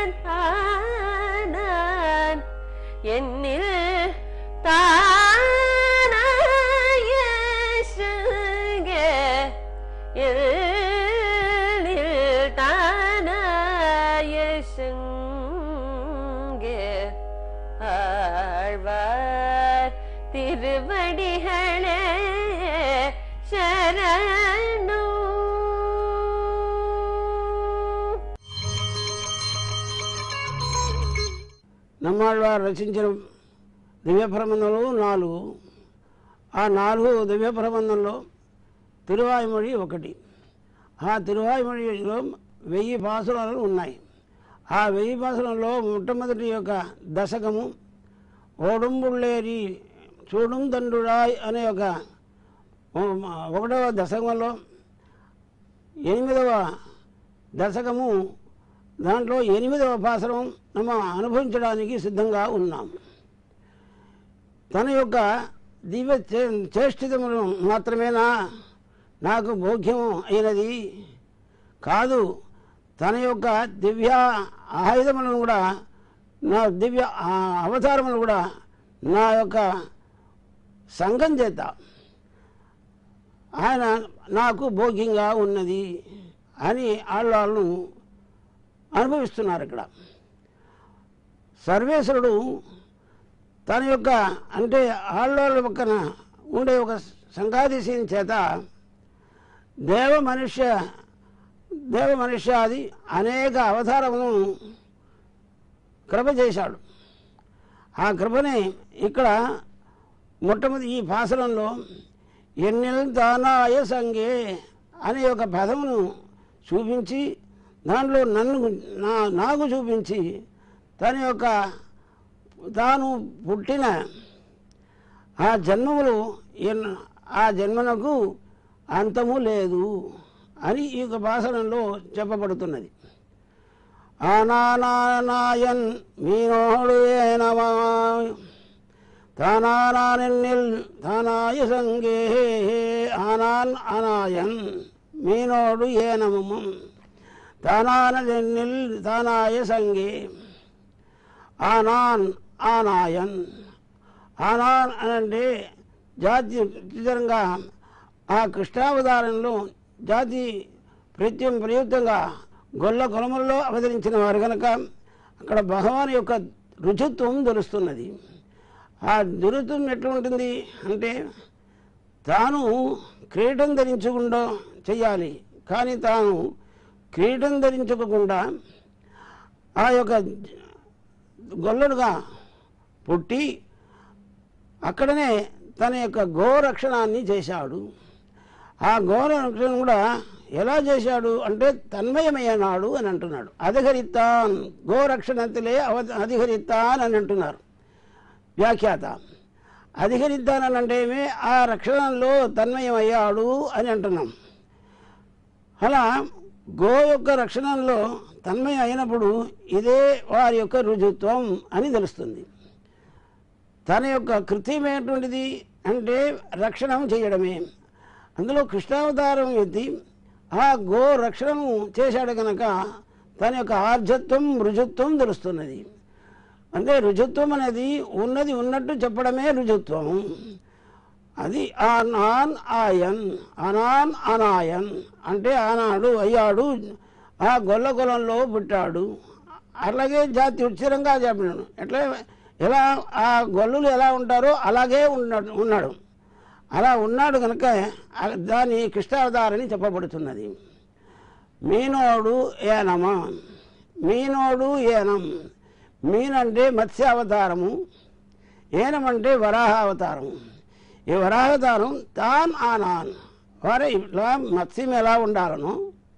தானான் என்னில் தானாய சுகே என்னில் தானாய சுங்கே ஆழ்வார் திருவடிகளே சரணம் నమ్మాళ్ళవారు రచించిన దివ్య ప్రబంధములు నాలుగు ఆ నాలుగు దివ్య ప్రబంధంలో తిరువాయుమొഴി ఒకటి ఆ తిరువాయుమొழிలో వెయ్యి పాసురాలు ఉన్నాయి ఆ వెయ్యి పాసురంలో మొట్టమొదటి యొక్క దశకము ఓడుంబుళ్ళేరి చూడుం తండ్రుడాయ్ అనే ఒక ఒకటవ దశకంలో ఎనిమిదవ దశకము దాంట్లో ఎనిమిదవ పాసరం మనం అనుభవించడానికి సిద్ధంగా ఉన్నాం తన యొక్క దివ్య చే- చేష్టితములను మాత్రమేనా నాకు భోగ్యం అయినది కాదు తన యొక్క దివ్య ఆయుధములను కూడా నా దివ్య ఆ, అవతారములు కూడా నా యొక్క సంఘం చేత ఆయన నాకు భోగ్యంగా ఉన్నది అని ఆళ్ళను అనుభవిస్తున్నారు ఇక్కడ సర్వేశ్వరుడు తన యొక్క అంటే ఆళ్ళోళ్ళ పక్కన ఉండే ఒక సంఘాధిశయం చేత దేవ మనుష్య దేవ మనుష్యాది అనేక అవతారములను కృప చేశాడు ఆ కృపని ఇక్కడ మొట్టమొదటి ఈ భాషలంలో ఎన్నెల్ దానాయ సంగే అనే ఒక పదమును చూపించి దాంట్లో నన్ను నా నాకు చూపించి తన యొక్క తాను పుట్టిన ఆ జన్మములు ఎన్- ఆ జన్మనకు అంతము లేదు అని ఈ యొక్క భాషణంలో చెప్పబడుతున్నది ఆనానాయన్ మీనోడు ఏనమా தானானில் தானாய சங்கே ஆனான் ஆனாயன் மீனோடு ஏனமும் தானானதென்னில் தானாய சங்கே ఆనాన్ ఆనాయన్ ఆనాన్ అనంటే జాతి ప్రత్యుతంగా ఆ కృష్ణావతారంలో జాతి ప్రత్యం ప్రయుక్తంగా గొల్ల కొలములలో అవతరించిన వారు కనుక అక్కడ భగవాన్ యొక్క రుచిత్వం తెలుస్తున్నది ఆ దురుత్వం ఎట్లా ఉంటుంది అంటే తాను క్రీటం ధరించకుండా చెయ్యాలి కానీ తాను క్రీటం ధరించకుండా ఆ యొక్క గొల్లడుగా పుట్టి అక్కడనే తన యొక్క గోరక్షణాన్ని చేశాడు ఆ గోరక్షణ కూడా ఎలా చేశాడు అంటే తన్మయమయ్యనాడు అని అంటున్నాడు అధిహరిత్తాన్ గోరక్షణతలే అవ అధిహరిత్తాన్ అని అంటున్నారు వ్యాఖ్యాత అధిహరిద్దానంటే ఏమి ఆ రక్షణలో తన్మయమయ్యాడు అని అంటున్నాం అలా గో యొక్క రక్షణలో తన్మయం అయినప్పుడు ఇదే వారి యొక్క రుజుత్వం అని తెలుస్తుంది తన యొక్క కృత్యం ఏంటువంటిది అంటే రక్షణం చేయడమే అందులో కృష్ణావతారం ఎత్తి ఆ గో రక్షణము చేశాడు కనుక తన యొక్క ఆర్జత్వం రుజుత్వం తెలుస్తున్నది అంటే రుజుత్వం అనేది ఉన్నది ఉన్నట్టు చెప్పడమే రుజుత్వం అది ఆనాన్ ఆయన్ అనాన్ అనాయన్ అంటే ఆనాడు అయ్యాడు ఆ గొల్ల కులంలో పుట్టాడు అలాగే జాతి ఉచితంగా చెప్పినాడు ఎట్లా ఎలా ఆ గొల్లులు ఎలా ఉంటారో అలాగే ఉన్నాడు ఉన్నాడు అలా ఉన్నాడు కనుక ఆ- దాని కృష్ణావతారని చెప్పబడుతున్నది మీనోడు ఏనమా మీనోడు ఏనం మీనంటే మత్స్యావతారము ఏనమంటే వరాహావతారము ఈ వరాహావతారం తాన్ ఆనాన్ వారే ఇట్లా మత్స్యం ఎలా ఉండాలనో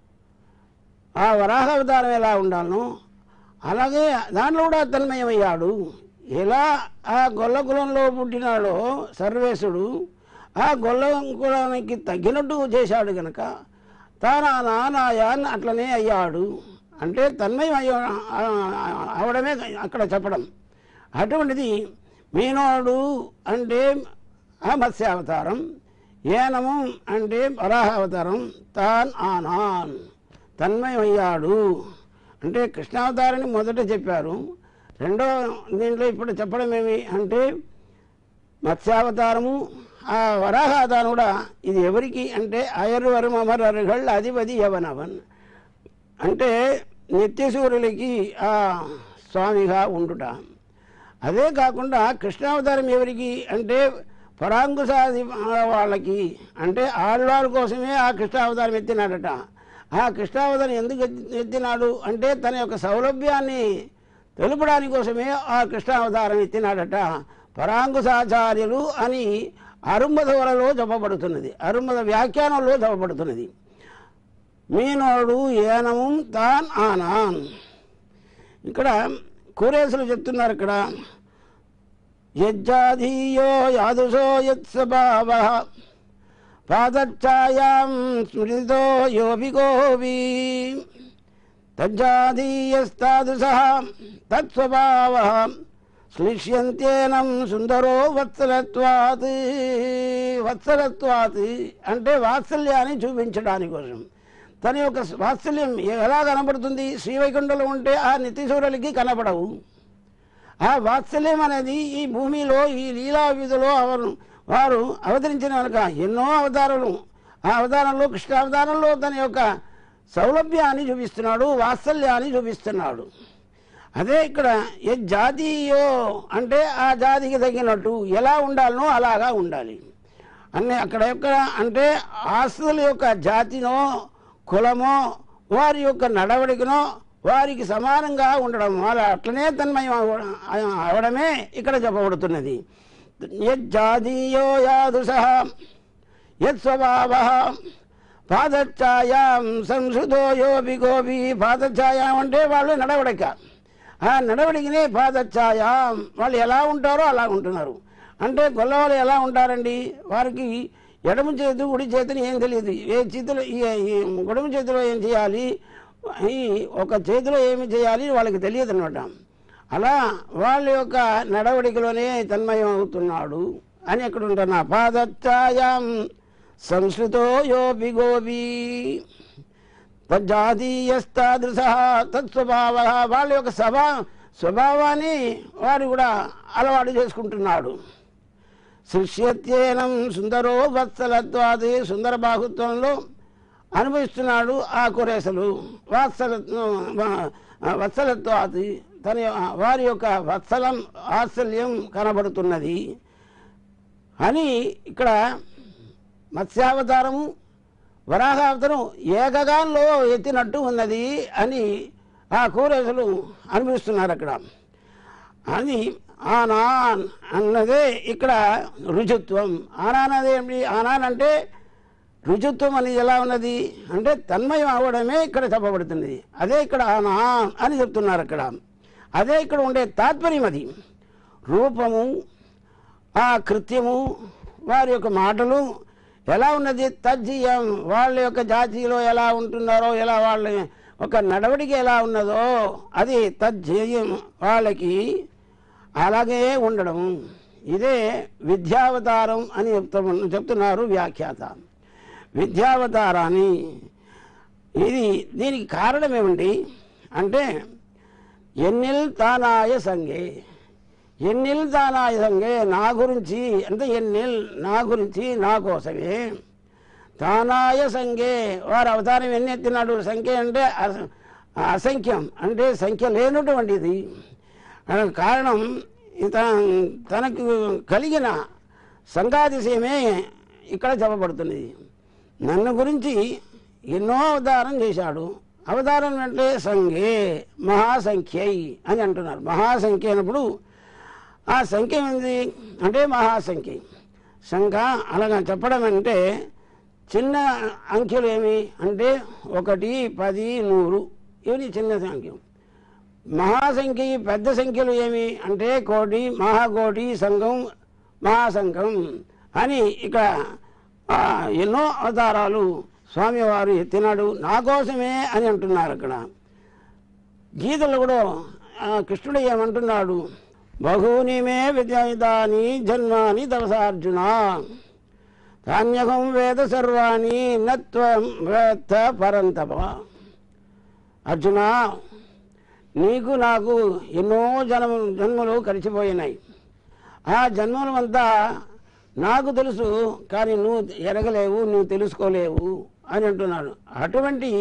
ఆ వరాహావతారం ఎలా ఉండాలనో అలాగే దాంట్లో కూడా తన్మయమయ్యాడు ఎలా ఆ గొల్ల కులంలో పుట్టినాడో సర్వేశుడు ఆ గొల్ల కులానికి తగ్గినట్టు చేశాడు కనుక తాను ఆ నానాయాన్ని అట్లనే అయ్యాడు అంటే తన్మయం అయ్య అవడమే అక్కడ చెప్పడం అటువంటిది మీనోడు అంటే ఆ మత్స్యావతారం ఏనము అంటే వరాహావతారం తాన్ ఆనాన్ తన్మయమయ్యాడు అంటే కృష్ణావతారాన్ని మొదట చెప్పారు రెండో దీంట్లో ఇప్పుడు చెప్పడం ఏమి అంటే మత్స్యావతారము ఆ వరాహ అవతారం కూడా ఇది ఎవరికి అంటే అయర్వరం అమరరుగళ్ అధిపతి యవనవన్ అంటే నిత్యసూరులకి ఆ స్వామిగా ఉండుట అదే కాకుండా కృష్ణావతారం ఎవరికి అంటే పరాంకుశాది వాళ్ళకి అంటే ఆడవాళ్ళ కోసమే ఆ కృష్ణావతారం ఎత్తినాడట ఆ కృష్ణావతారం ఎందుకు ఎత్తి- ఎత్తినాడు అంటే తన యొక్క సౌలభ్యాన్ని తెలుపడానికి కోసమే ఆ కృష్ణావతారం ఎత్తినాడట పరాంకుశాచార్యులు అని అరుంబధవలలో చెప్పబడుతున్నది అరుంబధ వ్యాఖ్యానంలో చెప్పబడుతున్నది మీనోడు ఏనము తాన్ ఆనాన్ ఇక్కడ కూరేసులు చెప్తున్నారు ఇక్కడ యజ్జాధీయో యాదుషో యత్స్వభావ పాదఛాయాం స్మృతితో యోపి గోపి తజ్జాధీయస్తాదుష తత్స్వభావ శ్లిష్యంతేనం సుందరో వత్సలత్వాత్ వత్సలత్వాత్ అంటే వాత్సల్యాన్ని చూపించడానికి కోసం తన యొక్క వాత్సల్యం ఎలా కనబడుతుంది శ్రీవైకుంఠంలో ఉంటే ఆ నిత్యసూరులకి కనబడవు ఆ వాత్సల్యం అనేది ఈ భూమిలో ఈ లీలా వీధిలో అవరు వారు అవతరించిన కనుక ఎన్నో అవతారాలు ఆ అవతారంలో కృష్ణావతారంలో తన యొక్క సౌలభ్యాన్ని చూపిస్తున్నాడు వాత్సల్యాన్ని చూపిస్తున్నాడు అదే ఇక్కడ ఏ జాతీయో అంటే ఆ జాతికి తగినట్టు ఎలా ఉండాలనో అలాగా ఉండాలి అన్ని అక్కడ యొక్క అంటే ఆస్తుల యొక్క జాతినో కులమో వారి యొక్క నడవడికనో వారికి సమానంగా ఉండడం అలా అట్లనే తన్మయం అవ- అవడమే ఇక్కడ చెప్పబడుతున్నది యజ్జాతీయో యాదుష యత్స్వభావ పాదఛాయాం సంసుతో యోపి గోపి పాదఛాయాం అంటే వాళ్ళు నడవడిక ఆ నడవడికనే పాదఛాయాం వాళ్ళు ఎలా ఉంటారో అలా ఉంటున్నారు అంటే గొల్లవాళ్ళు ఎలా ఉంటారండి వారికి ఎడమ చేతి కుడి చేతిని ఏం తెలియదు ఏ చేతిలో ఈ- ఈ గుడమ చేతిలో ఏం చేయాలి ఈ ఒక చేతిలో ఏమి చేయాలి వాళ్ళకి తెలియదు అనమాట అలా వాళ్ళ యొక్క నడవడికలోనే తన్మయం అవుతున్నాడు అని ఎక్కడ ఉంటున్నా పాదఛాయాం సంస్కృతో యోపి గోపి తజ్జాతీయస్తాదృశ తత్స్వభావ వాళ్ళ యొక్క స్వభా స్వభావాన్ని వారు కూడా అలవాటు చేసుకుంటున్నాడు శిష్యత్యేనం సుందరో వత్సలత్వాది సుందర బాహుత్వంలో అనుభవిస్తున్నాడు ఆ కురేసలు వాత్సల వత్సలత్వాది తన వారి యొక్క వత్సలం వాత్సల్యం కనబడుతున్నది అని ఇక్కడ మత్స్యావతారము వరాహావతారం ఏకగాంలో ఎత్తినట్టు ఉన్నది అని ఆ కూరేసులు అనిపిస్తున్నారు అక్కడ అది ఆనాన్ అన్నదే ఇక్కడ రుజుత్వం ఆనాన్ అదేమిటి ఆనాన్ అంటే రుజుత్వం అనేది ఎలా ఉన్నది అంటే తన్మయం అవ్వడమే ఇక్కడ చెప్పబడుతున్నది అదే ఇక్కడ ఆనాన్ అని చెప్తున్నారు అక్కడ అదే ఇక్కడ ఉండే తాత్పర్యం అది రూపము ఆ కృత్యము వారి యొక్క మాటలు ఎలా ఉన్నది తజ్జీయం వాళ్ళ యొక్క జాతిలో ఎలా ఉంటున్నారో ఎలా వాళ్ళ ఒక నడవడిక ఎలా ఉన్నదో అది తజ్జేయం వాళ్ళకి అలాగే ఉండడం ఇదే విద్యావతారం అని చెప్తు చెప్తున్నారు వ్యాఖ్యాత విద్యావతారాన్ని ఇది దీనికి కారణం ఏమండి అంటే ఎన్నిల్ తానాయ సంగే ఎన్నిల్ తానాయ సంగే నా గురించి అంటే ఎన్నిల్ నా గురించి నా కోసమే తానాయ సంగే వారు అవతారం ఎన్ని ఎత్తినాడు సంఖ్య అంటే అస- అసంఖ్యం అంటే సంఖ్య లేనటువంటిది దానికి కారణం ఇత- తనకు కలిగిన సంఘాతిశయమే ఇక్కడ చెప్పబడుతున్నది నన్ను గురించి ఎన్నో అవతారం చేశాడు అవతారం అంటే సంఖ్యే మహాసంఖ్యై అని అంటున్నారు మహాసంఖ్య అయినప్పుడు ఆ సంఖ్య ఏంది అంటే మహాసంఖ్య సంఖ్య అలాగా చెప్పడం అంటే చిన్న అంకెలు ఏమి అంటే ఒకటి పది నూరు ఇవి చిన్న సంఖ్య మహాసంఖ్య పెద్ద సంఖ్యలు ఏమి అంటే కోటి మహాకోటి సంఘం మహాసంఘం అని ఇక్కడ ఆ, ఎన్నో అవతారాలు స్వామివారు ఎత్తినాడు నా కోసమే అని అంటున్నారు అక్కడ గీతలు కూడా ఆ, కృష్ణుడు ఏమంటున్నాడు బహూని మే విద్యాని జన్మాని తవసార్జున ధాన్యకం వేద సర్వాణి నత్వం వేత్త పరంతప అర్జున నీకు నాకు ఎన్నో జన్మ జన్మలు కలిసిపోయినాయి ఆ జన్మలు అంతా నాకు తెలుసు కానీ నువ్వు ఎరగలేవు నువ్వు తెలుసుకోలేవు అని అంటున్నాడు అటువంటి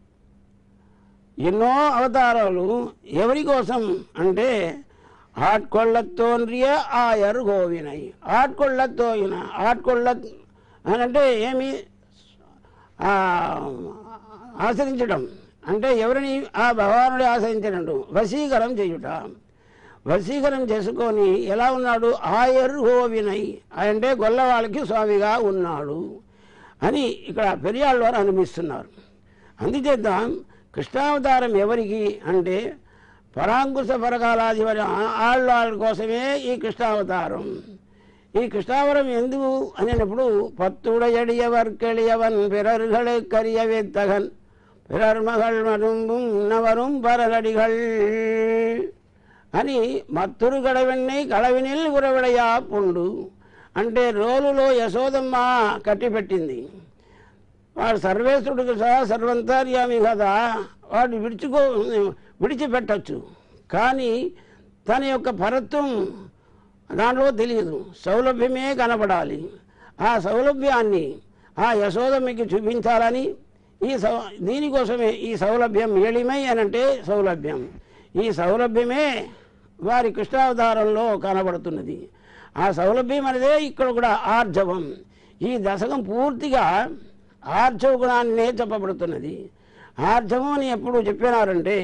ఎన్నో అవతారాలు ఎవరి కోసం అంటే ఆట్కొళ్ళతోన్రియ ఆయర్ గోవినై ఆట్కొళ్ళతోయిన ఆట్కొళ్ళ అని అంటే ఏమి ఆ, ఆశ్రయించడం అంటే ఎవరిని ఆ భగవానుడి ఆశ్రయించినట్టు వశీకరం చేయుట వశీకరం చేసుకొని ఎలా ఉన్నాడు ఆయర్ హోవినై అంటే గొల్లవాళ్ళకి స్వామిగా ఉన్నాడు అని ఇక్కడ పెరియాళ్ళ వారు అనిపిస్తున్నారు అందుచేత కృష్ణావతారం ఎవరికి అంటే పరాంకుశ పరకాలాది వారి ఆళ్ళ కోసమే ఈ కృష్ణావతారం ఈ కృష్ణావరం ఎందుకు అనేటప్పుడు பத்துடையடியவர்க்கெளியவன் பிறர்களுக்கரியவித்தகன் பிறர் மகள் மரும்பும் நவரும் பரலடிகள் అని మత్తురు గడవెన్ని కళవినిల్ గురవిడయా పుండు అంటే రోలులో యశోదమ్మ కట్టిపెట్టింది వాడు సర్వేశ్వరుడికి సహా సర్వంతర్యామి కదా వాడు విడిచుకో విడిచిపెట్టచ్చు కానీ తన యొక్క పరత్వం దాంట్లో తెలియదు సౌలభ్యమే కనపడాలి ఆ సౌలభ్యాన్ని ఆ యశోదమ్మకి చూపించాలని ఈ సౌ దీనికోసమే ఈ సౌలభ్యం ఎளிమై అనంటే సౌలభ్యం ఈ సౌలభ్యమే వారి కృష్ణావతారంలో కనబడుతున్నది ఆ సౌలభ్యం అనేదే ఇక్కడ కూడా ఆర్జవం ఈ దశకం పూర్తిగా ఆర్జవ గుణాన్నే చెప్పబడుతున్నది ఆర్జవం అని ఎప్పుడు చెప్పినారంటే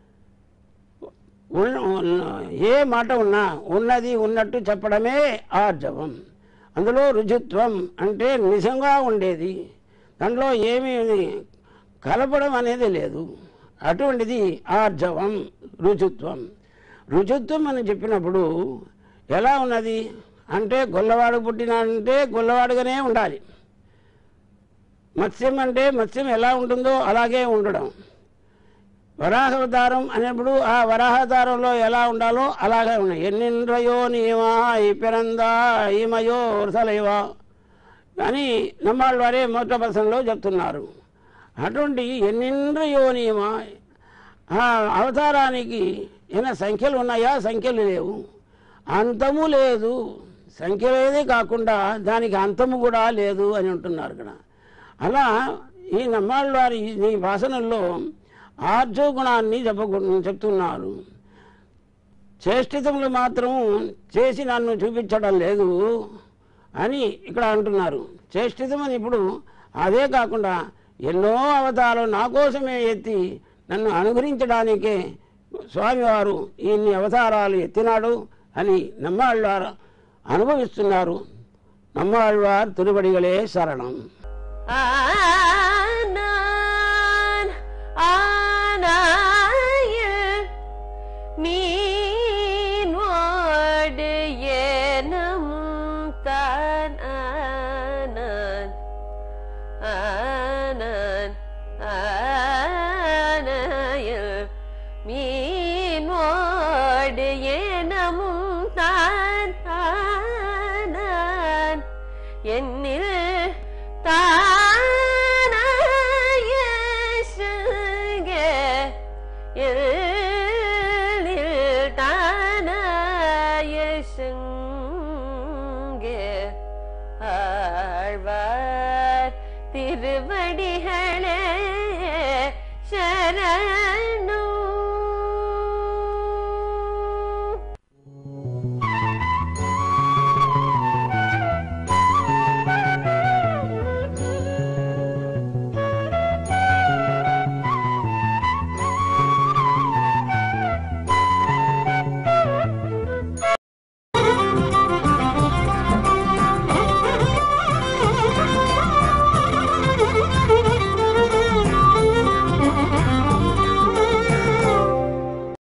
ఉన్న- ఉన్న- ఏ మాట ఉన్నా ఉన్నది ఉన్నట్టు చెప్పడమే ఆర్జవం అందులో రుజుత్వం అంటే నిజంగా ఉండేది దాంట్లో ఏమీ కలపడం అనేది లేదు అటువంటిది ఆర్జవం రుజుత్వం రుజుత్వం అని చెప్పినప్పుడు ఎలా ఉన్నది అంటే గొల్లవాడు పుట్టినంటే గొల్లవాడుగానే ఉండాలి మత్స్యం అంటే మత్స్యం ఎలా ఉంటుందో అలాగే ఉండడం వరాహావతారం అనేప్పుడు ఆ వరాహావతారంలో ఎలా ఉండాలో అలాగే ఉన్నాయి ఎన్నిండ్రయో నీవా ఈ పిరందా ఈమయో వృసలైవా అని నమ్మాళ్ళ వారే మొదట పర్సన్లో చెప్తున్నారు అటువంటి ఎన్నిండ్రయో నీవా ఆ అవతారానికి ఏమైనా సంఖ్యలు ఉన్నాయా సంఖ్యలు లేవు అంతము లేదు సంఖ్య లేదే కాకుండా దానికి అంతము కూడా లేదు అని అంటున్నారు ఇక్కడ అలా ఈ నమ్మాళ్ళ వారి ఈ భాషణల్లో ఆర్జో గుణాన్ని చెప్ప చెప్తున్నారు చేష్టితములు మాత్రం చేసి నన్ను చూపించడం లేదు అని ఇక్కడ అంటున్నారు చేష్టితమని ఇప్పుడు అదే కాకుండా ఎన్నో అవతారాలు నా కోసమే ఎత్తి నన్ను అనుగ్రహించడానికే స్వామివారు ఇన్ని అవతారాలు ఎత్తినాడు అని నమ్మాళ్ళవారు అనుభవిస్తున్నారు నమ్మాళ్ళవారు తిరుబడిగలే శరణం ஆனான் ஆனாயில் மீனோடு ஏனம் தான் ஆனான் ஆனான் ஆனாயில் மீ